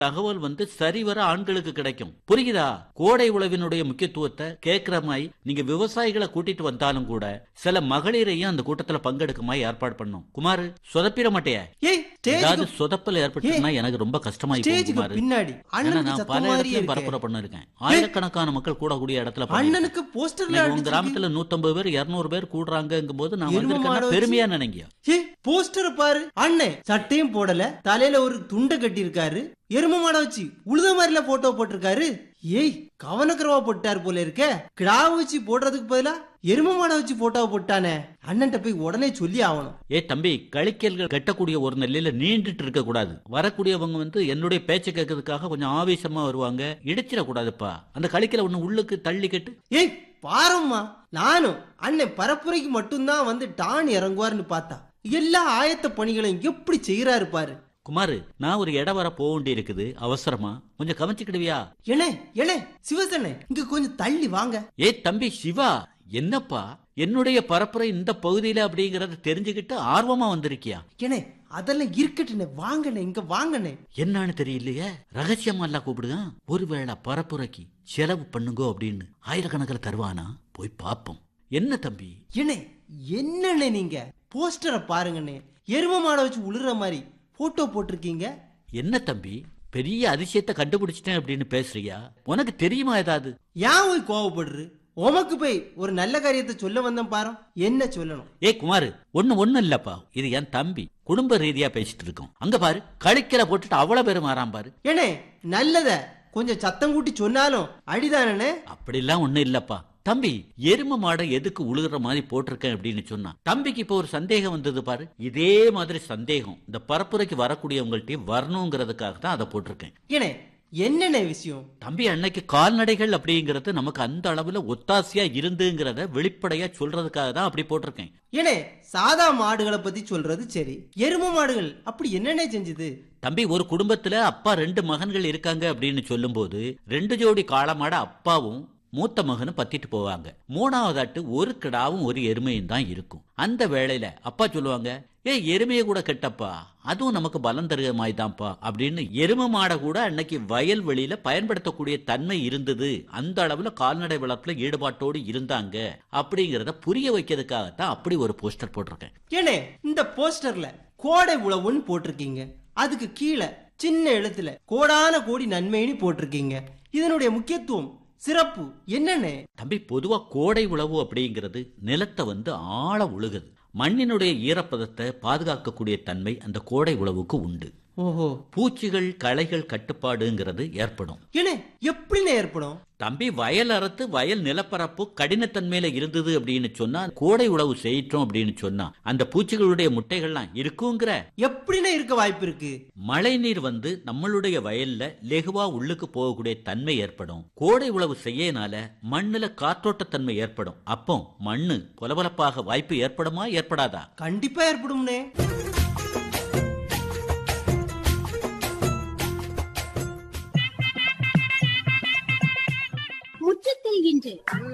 தகவல் வந்து சரிவர ஆண்களுக்கு கிடைக்கும் புரியுதா கோடை உழவினுடைய முக்கியத்துவத்தை கேட்கிற மாதிரி நீங்க விவசாயிகளை கூட்டிட்டு வந்தாலும் கூட சில மகளிரையும் அந்த கூட்டத்துல பங்கெடுக்க மாதிரி ஏற்பாடு பண்ணும் குமார் சொதப்பிட மாட்டேயா ஏய் ஏதாவது ஸ்டேஜுக்கு சொதப்பல் ஏற்பட்டுனா எனக்கு ரொம்ப கஷ்டமாயி போகும் ஸ்டேஜுக்கு குமார் பின்னாடி ஏன்னா அண்ணனுக்கு நான் சத்தம் பல மாதிரியே இடத்துலயும் இருக்கே. பரப்புரை பண்ணிருக்கேன் ஆயிரக்கணக்கான மக்கள் கூடக்கூடிய இடத்துல பண்ணிருக்கேன். அண்ணனுக்கு போஸ்டர்ல இன்னைக்கு உங்க அடிச்சிருக்கீங்க. கிராமத்துல நூத்தம்பது பேர் இருநூறு பேர் கூடுறாங்கும் போது நான் எருமை மாடை வந்திருக்கேன் வச்சு- பெருமையா நினைங்க ஏய் போஸ்டர் பாரு அண்ணன் சட்டையும் போடல தலையில ஒரு துண்டை கட்டி இருக்காரு எரும மாடை வச்சு உழுத மாதிரில போட்டோ போட்டிருக்காரு ஏய் கவனக்குறவா போட்டாரு போல இருக்க கிடாவை வச்சு போடுறதுக்கு பதிலா எரும மாடை வச்சு போட்டோவை போட்டானே அண்ணன்ட்ட போய் உடனே சொல்லி ஆகணும் ஏ தம்பி கழிக்கல்கள் கட்டக்கூடிய ஒரு நிலையில நீண்டுட்டு இருக்க கூடாது வரக்கூடியவங்க வந்து என்னுடைய பேச்சை கேட்கறதுக்காக கொஞ்சம் ஆவேசமா வருவாங்க இடிச்சிட கூடாதுப்பா அந்த கழிக்கல ஒண்ணு உள்ளுக்கு தள்ளி கட்டு ஏய் பாரம்மா நானும் அண்ணன் பரப்புரைக்கு மட்டும்தான் வந்து டான் இறங்குவாருன்னு பார்த்தா எல்லா ஆயத்த பணிகளையும் எப்படி செய்யறாரு பாரு குமாரு நான் ஒரு இடம் வர போக வேண்டி இருக்குது அவசரமா கொஞ்சம் கவனிச்சுக்கிடுவியா ஏனே ஏனே சிவசண்ணே இங்க கொஞ்சம் தள்ளி வாங்க ஏ தம்பி சிவா என்னப்பா என்னுடைய பரப்புரை இந்த பகுதியில அப்படிங்கறத தெரிஞ்சுக்கிட்டு ஆர்வமா வந்திருக்கியா ஏனே அதெல்லாம் இருக்கட்டுனே வாங்கண்ணே இங்க வாங்கண்ணே என்னன்னு தெரியலையே ரகசியமா எல்லாம் கூப்பிடுங்க ஒருவேளை பரப்புரைக்கு செலவு பண்ணுங்க அப்படின்னு ஆயிரக்கணக்கில் தருவானா போய் பாப்போம் என்ன தம்பி ஏனே என்னண்ணே நீங்க போஸ்டரை பாருங்கண்ணே எரும மாடை வச்சு உழுற மாதிரி போட்டோ போட்டிருக்கீங்க என்ன தம்பி பெரிய அதிசயத்தை கண்டுபிடிச்சிட்டேன் அப்படின்னு பேசுறியா உனக்கு தெரியுமா ஏதாவது ஏன் போய் கோவப்படுறு உமக்கு போய் ஒரு நல்ல காரியத்தை சொல்ல வந்தேன் பாரு என்ன சொல்லணும் ஏ குமாரு ஒண்ணு ஒண்ணு இல்லப்பா இது என் தம்பி குடும்ப ரீதியா பேசிட்டு இருக்கோம் அங்க பாரு கழிக்கல போட்டுட்டு அவ்வளவு பேரும் மாறாம் பாரு ஏனே நல்லத கொஞ்சம் சத்தம் கூட்டி சொன்னாலும் அடிதானே அப்படிலாம் ஒண்ணும் இல்லப்பா தம்பி எரும மாடை எதுக்கு உழுகுற மாதிரி போட்டிருக்கேன் அப்படின்னு சொன்னா தம்பிக்கு இப்போ ஒரு சந்தேகம் வந்தது பாரு இதே மாதிரி சந்தேகம் இந்த பரப்புரைக்கு வரக்கூடியவங்கள்ட்ட வரணுங்கிறதுக்காக தான் அதை போட்டிருக்கேன் ஏனே என்னண்ணே விஷயம் தம்பி அன்னைக்கு கால்நடைகள் அப்படிங்கிறது நமக்கு அந்த அளவுல ஒத்தாசையா இருந்துங்கிறத வெளிப்படையா சொல்றதுக்காக தான் அப்படி போட்டிருக்கேன் ஏனே சாதா மாடுகளை பத்தி சொல்றது சரி எரும மாடுகள் அப்படி என்னண்ணே செஞ்சுது தம்பி ஒரு குடும்பத்துல அப்பா ரெண்டு மகன்கள் இருக்காங்க அப்படின்னு சொல்லும்போது ரெண்டு ஜோடி காளமாட அப்பாவும் மூத்த மகனும் பத்திட்டு போவாங்க மூணாவதாட்டு ஒரு கிடாவும் ஒரு எருமையும் தான் இருக்கும் அந்த வேளையில அப்பா சொல்லுவாங்க ஏ எருமையை கூட கெட்டப்பா அதுவும் நமக்கு பலம் தருக மாதிரி தான்ப்பா அப்படின்னு எருமை மாடை கூட அன்னைக்கு வயல்வெளியில பயன்படுத்தக்கூடிய தன்மை இருந்தது அந்த அளவுல கால்நடை வளர்ப்புல ஈடுபாட்டோடு இருந்தாங்க அப்படிங்கறத புரிய வைக்கிறதுக்காகத்தான் அப்படி ஒரு போஸ்டர் போட்டிருக்கேன் ஏனே இந்த போஸ்டர்ல கோடை உழவுன்னு போட்டிருக்கீங்க அதுக்கு கீழே சின்ன எழுத்துல கோடான கோடி நன்மைன்னு போட்டிருக்கீங்க இதனுடைய முக்கியத்துவம் சிறப்பு என்னண்ணே தம்பி பொதுவா கோடை உழவு அப்படிங்கிறது நிலத்தை வந்து ஆழ உழுகுது மண்ணினுடைய ஈரப்பதத்தை பாதுகாக்கக்கூடிய தன்மை அந்த கோடை உழவுக்கு உண்டு ஓஹோ பூச்சிகள் களைகள் கட்டுப்பாடுங்கிறது ஏற்படும் ஏனே எப்படிண்ணே ஏற்படும் தம்பி வயல் அறுத்து வயல் நிலப்பரப்பு கடினத்தன்மையில இருந்தது அப்படின்னு சொன்னா கோடை உழவு செய்யிட்டோம் அப்படின்னு சொன்னா அந்த பூச்சிகளுடைய முட்டைகள்லாம் இருக்குங்கிற எப்படிண்ணே இருக்க வாய்ப்பு இருக்கு மழை நீர் வந்து நம்மளுடைய வயல்ல லெகுவா உள்ளுக்கு போகக்கூடிய தன்மை ஏற்படும் கோடை உழவு செய்யனால மண்ணுல காற்றோட்டத்தன்மை ஏற்படும் அப்போ மண்ணு பொலபலப்பாக வாய்ப்பு ஏற்படுமா ஏற்படாதா கண்டிப்பா ஏற்படும்னே